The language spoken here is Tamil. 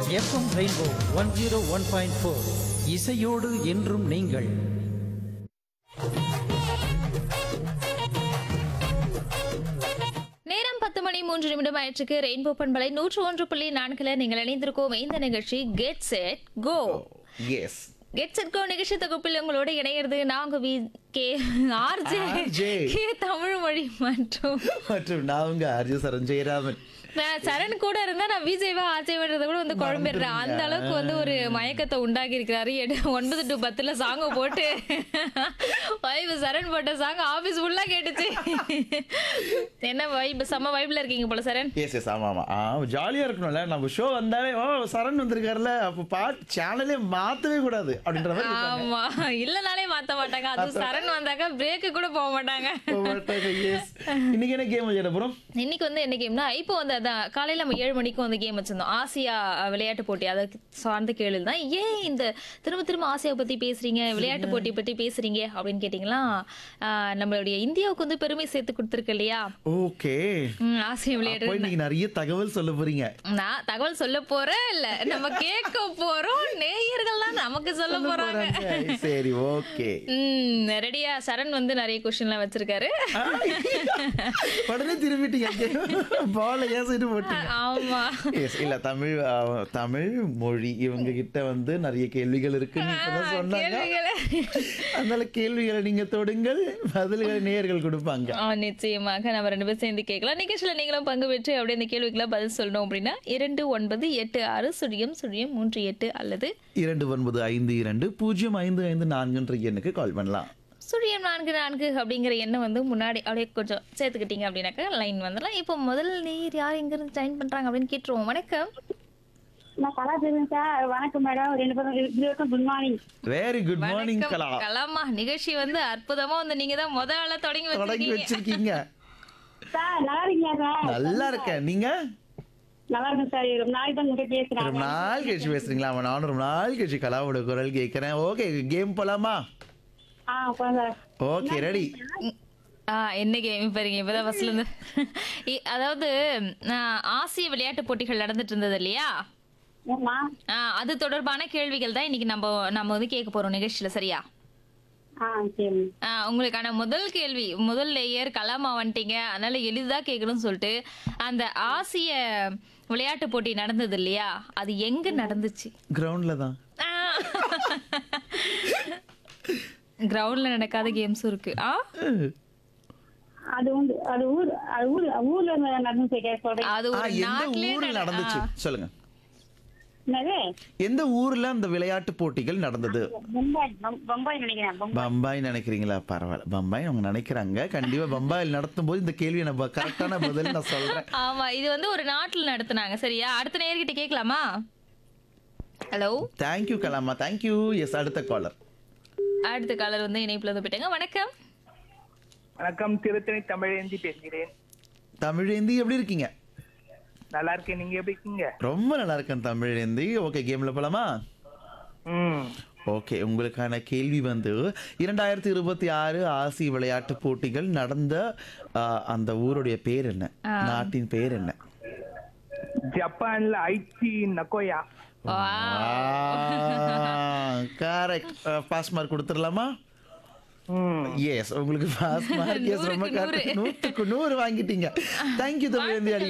FM Rainbow one zero one point four இசையோடு என்றும் நீங்கள் நேரம் பத்து மணி மூன்று நிமிடம் ஆயிற்றுக்கு ரெயின்போ பண்பலை நூற்று ஒன்று புள்ளி நான்குல நீங்கள் இணைந்திருக்கோம் இந்த நிகழ்ச்சி get set go S get set go நிகழ்ச்சி தொகுப்பில் உங்களோட இணையிறது நாங்க V K RJ RJ. K Tamil மொழி மற்றும் மற்றும் நான் உங்க அர்ஜு சரண் ஜெயராமன் நான் சரண் கூட இருந்தா நான் விஜய்வா ஆர்ஜேவன்றத கூட வந்து குழம்பிடுறேன் அந்த அளவுக்கு வந்து ஒரு மயக்கத்தை உண்டாக்கி இருக்கிறாரு எடு- ஒன்பது டு பத்துல சாங்க போட்டு வைப் சரண் போட்ட சாங் ஆபீஸ் ஃபுல்லா கேட்டுச்சு என்ன வைப் செம்ம வைப்ல இருக்கீங்க போல சரண் எஸ் எஸ் ஆமா ஆமா ஆ ஜாலியா இருக்கணும்ல நம்ம ஷோ வந்தாலே ஓ சரண் வந்திருக்காருல அப்போ பாட் சேனலே மாத்தவே கூடாது அப்படின்ற மாதிரி இருப்பாங்க. ஆமா இல்லனாலே மாத்த மாட்டாங்க அது சரண் வந்தாக்க பிரேக்கு கூட போக மாட்டாங்க போக மாட்டாங்க, yes. இன்னைக்கு என்ன கேம் விளையாட போறோம் இன்னைக்கு வந்து என்ன கேம்னா இப்போ வந்து அதான் காலையில நம்ம ஏழு மணிக்கு வந்து கேம் வச்சிருந்தோம் ஆசியா அஹ், விளையாட்டு போட்டி அதை சார்ந்த கேள்வி தான் ஏன் இந்த திரும்ப திரும்ப ஆசியா பத்தி பேசுறீங்க விளையாட்டு போட்டி பத்தி பேசுறீங்க அப்படின்னு கேட்டீங்களா ஆஹ், நம்மளுடைய இந்தியாவுக்கு வந்து பெருமை சேர்த்து கொடுத்துருக்கு இல்லையா ஓகே ம், ஆசிய விளையாட்டு அப்போ இன்னைக்கு நிறைய தகவல் சொல்ல போறீங்க நான் தகவல் சொல்ல போறேன் இல்ல நம்ம கேட்க போறோம் நேயர்கள் தான் நமக்கு சொல்ல போறாங்க போறாங்க. சரி ஓகே ம் ரெடியா சரண் வந்து நிறைய கொஸ்டின்லாம் வச்சிருக்காரு உடனே திரும்பிட்டீங்க பால ஏசிட்டு போட்டீங்க ஆமா Yes, இல்ல தமிழ் ஆ, தமிழ் மொழி இவங்க கிட்ட வந்து நிறைய கேள்விகள் இருக்குன்னு இப்பதான் சொன்னாங்க கேள்விகளை அதனால கேள்விகளை நீங்க தொடுங்கள் பதில்களை நேயர்கள் கொடுப்பாங்க ஆ, நிச்சயமாக நம்ம ரெண்டு பேரும் சேர்ந்து கேட்கலாம் நிகழ்ச்சியில நீங்களும் பங்கு பெற்று அப்படியே இந்த கேள்விக்கெல்லாம் பதில் சொல்லணும் அப்படின்னா இரண்டு ஒன்பது எட்டு ஆறு சுழியம் சுழியம் மூன்று எட்டு அல்லது இரண்டு ஒன்பது ஐந்து இரண்டு பூஜ்ஜியம் ஐந்து ஐந்து நான்குன்ற எண்ணுக்கு கால் பண்ணலாம் சுழியம் நான்கு நான்கு அப்படிங்கிற எண்ணை வந்து முன்னாடி அப்படியே கொஞ்சம் சேர்த்துக்கிட்டீங்க அப்படின்னாக்கா லைன் வந்துடலாம் இப்போ முதல் நீர் யார் எங்க இருந்து ஜாயின் பண்றாங்க அப்படின்னு கேட்டுருவோம் வணக்கம் நான் கலா பேசுறேன் சார் வணக்கம் மேடம் ரெண்டு பேரும் இருவருக்கும் good morning very good morning வணக்கம். கலா கலாமா நிகழ்ச்சி வந்து அற்புதமா வந்து நீங்க தான் முதல் ஆளா தொடங்கி தொடங்கி வச்சிருக்கீங்க வச்சிருக்கீங்க சார் நல்லா இருக்கீங்களா சார் நல்லா இருக்கேன் நீங்க நல்லா இருக்கும் சார் ரொம்ப நாளைக்கு தான் உங்ககிட்ட பேசுறேன் ரொம்ப நாள் கழிச்சு பேசுறீங்களா அவன் நானும் ரொம்ப நாள் கழிச்சு கலாவோட குரல் கேட்கிறேன் ஓகே கேம் போலாமா ஆ போலாம் சார் ஓகே ரெடி ஆ என்ன கேம் பாருங்க இப்பதான் ஃபர்ஸ்ட்ல இருந்து இ- அதாவது ஆ, ஆசிய விளையாட்டு போட்டிகள் நடந்துட்டு இருந்தது இல்லையா ஏம்மா ஆ, அது தொடர்பான கேள்விகள் தான் இன்னைக்கு நம்ம நம்ம வந்து கேட்க போறோம் நிகழ்ச்சியில சரியா ஆ சரி ஆ, உங்களுக்கான முதல் கேள்வி முதல் லேயர் கலாமா வந்துட்டீங்க அதனால எளிதா கேட்கணும்னு சொல்லிட்டு அந்த ஆசிய விளையாட்டு போட்டி நடந்தது இல்லையா அது எங்க நடந்துச்சு கிரவுண்ட்ல தான் கிரவுண்ட்ல நடக்காத கேம்ஸும் இருக்கு ஆ அது உண்டு அது ஊர் அது ஊர் ஊர்ல நடந்து கேட்க சொல்றேன் அது ஆ, ஒரு எந்த நாட்டிலே ஊர்ல நட- நடந்துச்சு ஆ. சொல்லுங்க என்னது எந்த ஊர்ல அந்த விளையாட்டு போட்டிகள் நடந்தது பம்பாய் பம்- பம்பாய் நினைக்கிறேன் பம்பாய் பம்பாய் நினைக்கிறீங்களா பரவாயில்ல பம்பாய் அவங்க நினைக்கிறாங்க கண்டிப்பா பம்பாயில் நடத்தும் போது இந்த கேள்வியை நம்ம கரெக்டான பதில் நான் சொல்றேன் ஆமா இது வந்து ஒரு நாட்டுல நடத்துனாங்க சரியா அடுத்த நேர்கிட்ட கேட்கலாமா ஹலோ தேங்க்யூ கலாமா தேங்க்யூ எஸ் அடுத்த காலர் அடுத்த காலர் வந்து இணைப்புல வந்து போயிட்டாங்க வணக்கம் வணக்கம் திருத்தணி தமிழேந்தி பேசுகிறேன் தமிழேந்தி எப்படி இருக்கீங்க நல்லா இருக்கேன் நீங்க எப்படி இருக்கீங்க ரொம்ப நல்லா இருக்கேன் தமிழேந்தி ஓகே கேம்ல போலாமா ம் ஓகே உங்களுக்கான கேள்வி வந்து இரண்டாயிரத்தி இருபத்தி ஆறு ஆசிய விளையாட்டு போட்டிகள் நடந்த ஆ, அந்த ஊருடைய பேர் என்ன நாட்டின் பேர் என்ன ஜப்பான்ல Aichi Nagoya correct pass mark கொடுத்துடலாமா ம் எஸ் உங்களுக்கு பாஸ் மார்க் எஸ் ரொம்ப நூறுக்கு நூறு. கரெக்ட் நூற்றுக்கு நூறு வாங்கிட்டீங்க தேங்க்யூ தமிழ்